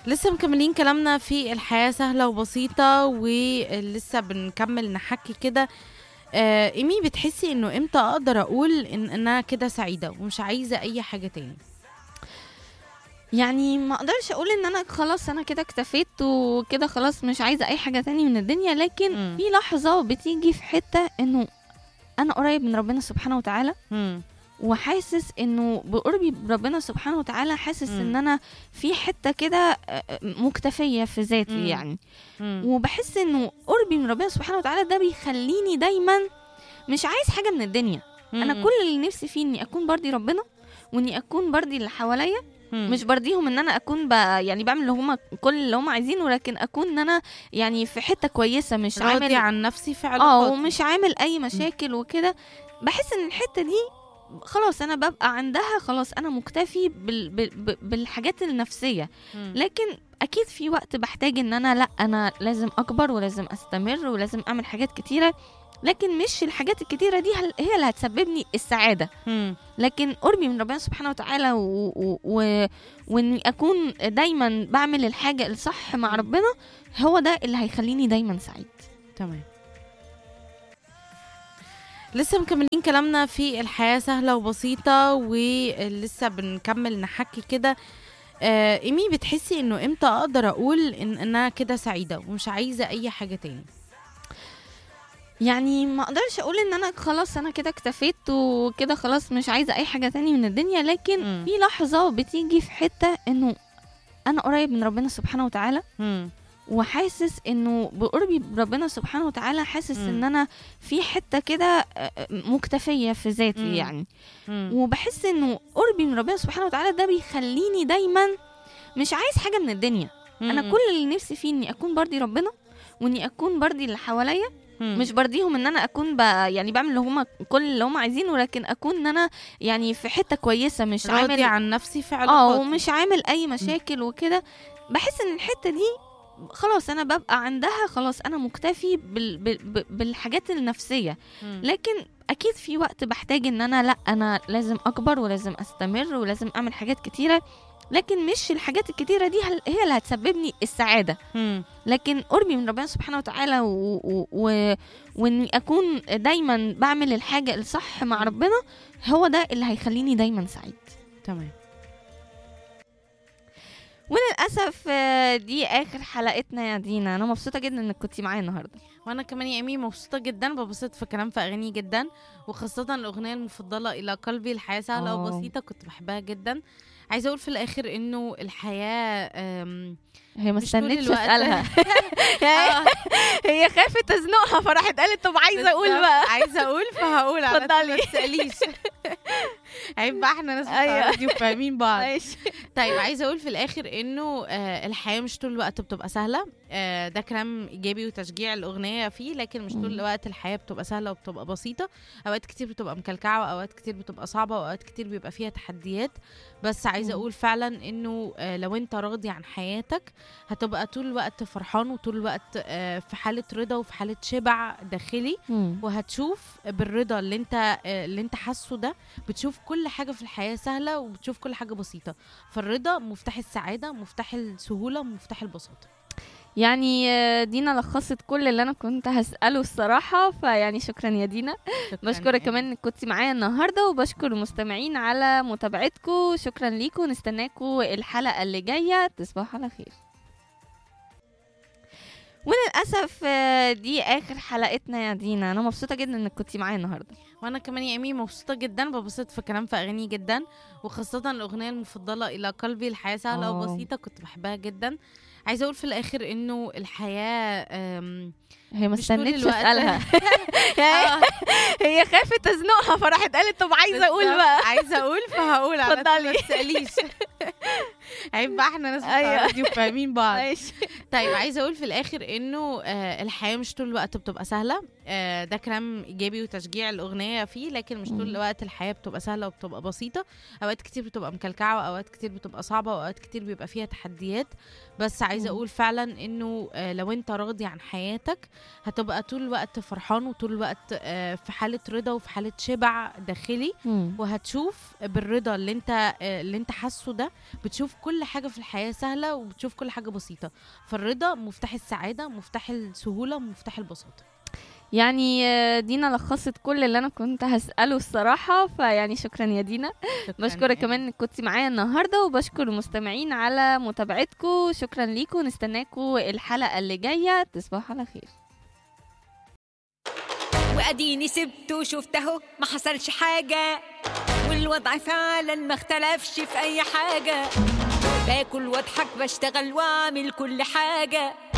لسه مكملين كلامنا في الحياة سهلة وبسيطة ولسه بنكمل نحكي كده آه، ايمي بتحسي انه امتى اقدر اقول ان انا كده سعيدة ومش عايزة اي حاجة تاني يعني ما اقدرش اقول ان انا خلاص انا كده اكتفيت وكده خلاص مش عايزه اي حاجه تاني من الدنيا لكن مم. في لحظه بتيجي في حته انه انا قريب من ربنا سبحانه وتعالى مم. وحاسس انه بقربي بربنا سبحانه وتعالى حاسس مم. ان انا في حته كده آه، مكتفيه في ذاتي مم. يعني مم. وبحس انه قربي من ربنا سبحانه وتعالى ده بيخليني دايما مش عايز حاجه من الدنيا انا مم. كل اللي نفسي فيه اني اكون برضي ربنا واني اكون برضي اللي حواليا مم. مش برضيهم ان انا اكون ب... يعني بعمل اللي هما كل اللي هما عايزينه لكن اكون ان انا يعني في حته كويسه مش راضي عامل عن نفسي في اه علاقاتي ومش عامل اي مشاكل وكده بحس ان الحته دي خلاص انا ببقى عندها خلاص انا مكتفي بال... بال... بال- بالحاجات النفسيه مم. لكن اكيد في وقت بحتاج ان انا لا انا لازم اكبر ولازم استمر ولازم اعمل حاجات كتيره لكن مش الحاجات الكتيره دي هل- هي اللي هتسببني السعاده مم. لكن قربي من ربنا سبحانه وتعالى و... و... و... واني اكون دايما بعمل الحاجه الصح مع ربنا هو ده اللي هيخليني دايما سعيد تمام لسه مكملين كلامنا في الحياة سهلة وبسيطة ولسه بنكمل نحكي كده آه، ايمي بتحسي انه امتى اقدر اقول ان انا كده سعيدة ومش عايزة اي حاجة تاني يعني ما اقدرش اقول ان انا خلاص انا كده اكتفيت وكده خلاص مش عايزه اي حاجه تاني من الدنيا لكن مم. في لحظه بتيجي في حته انه انا قريب من ربنا سبحانه وتعالى مم. وحاسس انه بقربي بربنا سبحانه وتعالى حاسس مم. ان انا في حته كده آه، مكتفيه في ذاتي مم. يعني مم. وبحس انه قربي من ربنا سبحانه وتعالى ده بيخليني دايما مش عايز حاجه من الدنيا انا مم. كل اللي نفسي فيه اني اكون برضي ربنا واني اكون برضي اللي حواليا مم. مش برضيهم ان انا اكون ب... يعني بعمل اللي هما كل اللي هما عايزينه لكن اكون ان انا يعني في حته كويسه مش راضي عامل عن نفسي في اه علاقاتي ومش عامل اي مشاكل وكده بحس ان الحته دي خلاص انا ببقى عندها خلاص انا مكتفي بال... بال... بال- بالحاجات النفسيه مم. لكن اكيد في وقت بحتاج ان انا لا انا لازم اكبر ولازم استمر ولازم اعمل حاجات كتيره لكن مش الحاجات الكتيره دي هل- هي اللي هتسببني السعاده مم. لكن قربي من ربنا سبحانه وتعالى و... و... و... واني اكون دايما بعمل الحاجه الصح مع ربنا هو ده اللي هيخليني دايما سعيد تمام وللاسف آه، دي اخر حلقتنا يا دينا انا مبسوطه جدا انك كنتي معايا النهارده وانا كمان يا ايمي مبسوطه جدا ببسط في كلام في اغاني جدا وخاصه الاغنيه المفضله الى قلبي الحياه سهله آه. وبسيطه كنت بحبها جدا عايزه اقول في الاخر انه الحياه أم، هي ما مش طول استنتش الوقت. اسالها آه، هي خافت تزنقها فراحت قالت طب عايزه اقول بالظبط. بقى عايزه اقول فهقول على طول، اتفضلي. ما تساليش عيب بقى احنا ناس بتاع أيوة. راديو فاهمين بعض ماشي طيب عايزه اقول في الاخر انه آه الحياه مش طول الوقت بتبقى سهله آه ده كلام ايجابي وتشجيع الاغنيه فيه لكن مش طول مم. الوقت الحياه بتبقى سهله وبتبقى بسيطه اوقات كتير بتبقى مكلكعه واوقات كتير بتبقى صعبه واوقات كتير بيبقى فيها تحديات بس عايزه مم. اقول فعلا انه آه لو انت راضي عن حياتك هتبقى طول الوقت فرحان وطول الوقت آه في حاله رضا وفي حاله شبع داخلي وهتشوف بالرضا اللي انت آه، اللي انت حاسه ده بتشوف كل حاجه في الحياه سهله وبتشوف كل حاجه بسيطه فالرضا مفتاح السعاده مفتاح السهوله مفتاح البساطه يعني آه، دينا لخصت كل اللي انا كنت هساله الصراحه فيعني شكرا يا دينا شكراً بشكرك يعني. كمان انك كنتي معايا النهارده وبشكر المستمعين على متابعتكم شكرا ليكم نستناكم الحلقه اللي جايه تصبحوا على خير وللاسف آه، دي اخر حلقتنا يا دينا انا مبسوطه جدا انك كنتي معايا النهارده وانا كمان يا ايمي مبسوطه جدا ببسط في كلام في اغاني جدا وخاصه الاغنيه المفضله الى قلبي الحياه سهله آه. وبسيطه كنت بحبها جدا عايزه اقول في الاخر انه الحياه أم، هي ما مش طول استنتش الوقت. اسالها آه، هي خافت تزنقها فراحت قالت طب عايزه اقول بالظبط. بقى عايزه اقول فهقول على طول، اتفضلي. ما تساليش عيب بقى احنا ناس بتاع أيوة. راديو فاهمين بعض ماشي طيب عايزه اقول في الاخر انه آه الحياه مش طول الوقت بتبقى سهله آه ده كلام ايجابي وتشجيع الاغنيه فيه لكن مش طول مم. الوقت الحياه بتبقى سهله وبتبقى بسيطه اوقات كتير بتبقى مكلكعه واوقات كتير بتبقى صعبه واوقات كتير بيبقى فيها تحديات بس عايزه مم. اقول فعلا انه آه لو انت راضي عن حياتك هتبقى طول الوقت فرحان وطول الوقت آه في حاله رضا وفي حاله شبع داخلي وهتشوف بالرضا اللي انت آه، اللي انت حاسه ده بتشوف كل حاجه في الحياه سهله وبتشوف كل حاجه بسيطه فالرضا مفتاح السعاده مفتاح السهوله مفتاح البساطه يعني آه، دينا لخصت كل اللي انا كنت هسأله الصراحة فيعني شكرا يا دينا شكراً بشكرك يا كمان انك كنتي معايا النهارده وبشكر المستمعين على متابعتكم شكرا ليكم نستناكم الحلقة اللي جاية تصبحوا على خير واديني سبته وشفت اهو ما حصلش حاجة والوضع فعلا ما اختلفش في اي حاجة باكل واضحك بشتغل واعمل كل حاجة